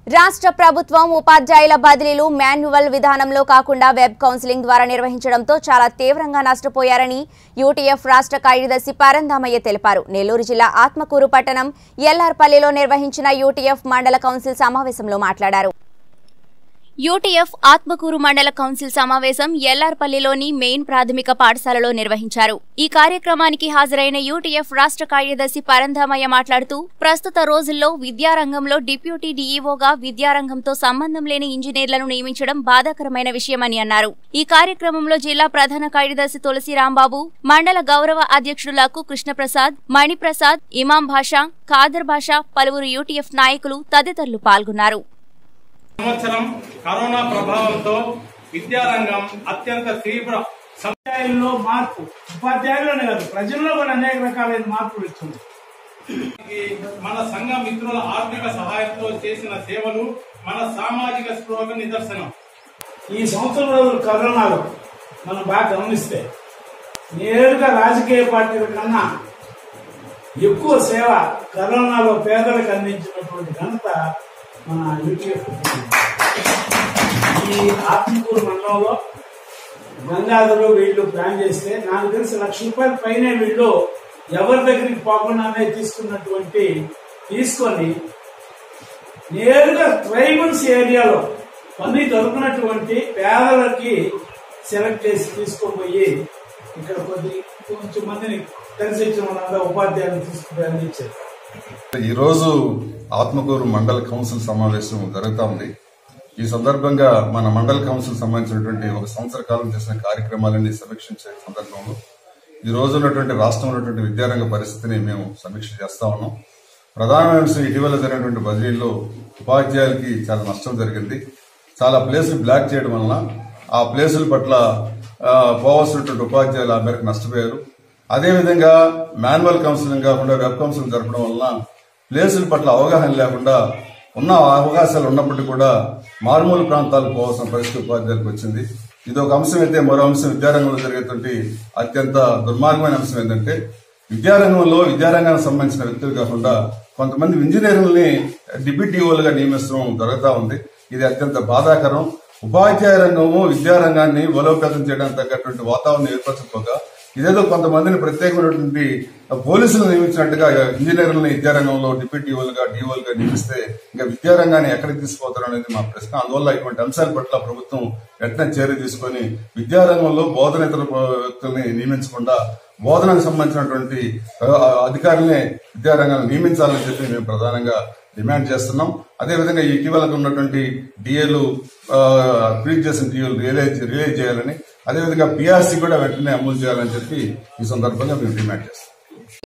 రాష్ట్ర ప్రభుత్వం ఉపాధ్యాయుల బదిలీలు మాన్యువల్ విధానంలో కాకుండా వెబ్ కౌన్సిలింగ్ ద్వారా నిర్వహించడంతో చాలా తీవ్రంగా నష్టపోయారని యూటీఎఫ్ రాష్ట్ర కార్యదర్శి పరందామయ్య తెలిపారు నెల్లూరు జిల్లా ఆత్మకూరు పట్టణం ఎల్ఆర్పల్లిలో నిర్వహించిన యూటీఎఫ్ మండల కౌన్సిల్ సమావేశంలో మాట్లాడారు యూటీఎఫ్ ఆత్మకూరు మండల కౌన్సిల్ సమావేశం ఎల్ఆర్పల్లిలోని మెయిన్ ప్రాథమిక పాఠశాలలో నిర్వహించారు ఈ కార్యక్రమానికి హాజరైన యూటీఎఫ్ రాష్ట్ర కార్యదర్శి పరంధామయ్య మాట్లాడుతూ ప్రస్తుత రోజుల్లో విద్యారంగంలో డిప్యూటీ డీఈఓగా విద్యారంగంతో సంబంధం లేని ఇంజనీర్లను నియమించడం బాధాకరమైన విషయమని అన్నారు ఈ కార్యక్రమంలో జిల్లా ప్రధాన కార్యదర్శి తులసి రాంబాబు మండల గౌరవ అధ్యక్షులకు కృష్ణప్రసాద్ మణిప్రసాద్ ఇమాం భాషా ఖాదర్ భాషా పలువురు యూటీఎఫ్ నాయకులు తదితరులు పాల్గొన్నారు సంవత్సరం కరోనా ప్రభావంతో విద్యారంగం అత్యంత తీవ్ర సం- ఉపాధ్యాయుల్లో మార్పు ఉపాధ్యాయుల్లోనే కాదు ప్రజల్లో కూడా అనేక రకాలైన మార్పులు వచ్చింది మన సంఘ మిత్రుల ఆర్థిక సహాయంతో చేసిన సేవలు మన సామాజిక స్పృహకు నిదర్శనం ఈ సంవత్సరం రోజులు కరోనాలో మనం బాగా గమనిస్తే నేరుగా రాజకీయ పార్టీల కన్నా ఎక్కువ సేవ కరోనాలో పేదలకు అందించినటువంటి ఘనత మన యూటీఎఫ్ ఈ ఆత్మకూరు మండలంలో గంగాధరు వీళ్ళు ప్లాన్ చేస్తే నాకు తెలిసి లక్ష రూపాయల పైనే వీళ్ళు ఎవరి దగ్గరికి పోకుండానే తీసుకున్నటువంటి తీసుకొని నేరుగా ట్రైబల్స్ ఏరియాలో పని దొరికినటువంటి పేదలకి సెలెక్ట్ చేసి తీసుకొని పోయి ఇక్కడ కొద్ది కొంచెం మందిని కలిసి ఇచ్చిన వాళ్ళంతా ఉపాధ్యాయులు తీసుకుని అందించారు ఈరోజు ఆత్మకూరు మండల కౌన్సిల్ సమావేశం జరుగుతా ఉంది ఈ సందర్భంగా మన మండల కౌన్సిల్ సంబంధించినటువంటి ఒక సంవత్సర కాలం చేసిన కార్యక్రమాలన్నీ సమీక్షించే సందర్భంలో ఈ రోజు ఉన్నటువంటి రాష్ట్రంలో ఉన్నటువంటి విద్యారంగ పరిస్థితిని మేము సమీక్ష చేస్తా ఉన్నాం ప్రధానమైన అంశం ఇటీవల జరిగినటువంటి బదిలీల్లో ఉపాధ్యాయులకి చాలా నష్టం జరిగింది చాలా ప్లేసులు బ్లాక్ చేయడం వలన ఆ ప్లేసుల పట్ల ఆ, పోవాల్సినటువంటి ఉపాధ్యాయులు ఆ మేరకు నష్టపోయారు అదేవిధంగా మాన్యువల్ కౌన్సిలింగ్ కాకుండా వెబ్ కౌన్సిలింగ్ జరపడం వలన ప్లేసుల పట్ల అవగాహన లేకుండా ఉన్న అవకాశాలు ఉన్నప్పటికీ కూడా మారుమూల ప్రాంతాలకు పోవాల్సిన పరిస్థితి ఉపాధ్యాయులకు వచ్చింది ఇది ఒక అంశం అయితే మరో అంశం విద్యారంగంలో జరిగేటువంటి అత్యంత దుర్మార్గమైన అంశం ఏంటంటే విద్యారంగంలో విద్యారంగానికి సంబంధించిన వ్యక్తులు కాకుండా కొంతమంది ఇంజనీర్లని డిప్యూటీఓలుగా నియమిస్తడం జరుగుతా ఉంది ఇది అత్యంత బాధాకరం ఉపాధ్యాయ రంగము విద్యారంగాన్ని బలోపేతం చేయడానికి తగ్గటువంటి వాతావరణం ఏర్పరచకపోగా ఇదేదో కొంతమందిని ప్రత్యేకమైనటువంటి పోలీసులు నియమించినట్టుగా ఇంజనీర్లని విద్యారంగంలో డిప్యూటీఓలుగా డిఓలుగా నియమిస్తే ఇంకా విద్యారంగాన్ని ఎక్కడికి తీసుకుపోతారు అనేది మా ప్రశ్న అందువల్ల ఇటువంటి అంశాల పట్ల ప్రభుత్వం వెంటనే చర్య తీసుకొని విద్యారంగంలో బోధనేతర వ్యక్తుల్ని నియమించకుండా బోధనకు సంబంధించినటువంటి ఆ, అధికారులనే విద్యారంగాన్ని నియమించాలని చెప్పి మేము ప్రధానంగా డిమాండ్ చేస్తున్నాం అదేవిధంగా ఇటీవల ఉన్నటువంటి డిఏలు ట్వీట్ చేసిన డిఏలు రియలైజ్ రియలైజ్ చేయాలని అదేవిధంగా పిఆర్సీ కూడా వెంటనే అమలు చేయాలని చెప్పి ఈ సందర్భంగా మేము డిమాండ్ చేస్తాం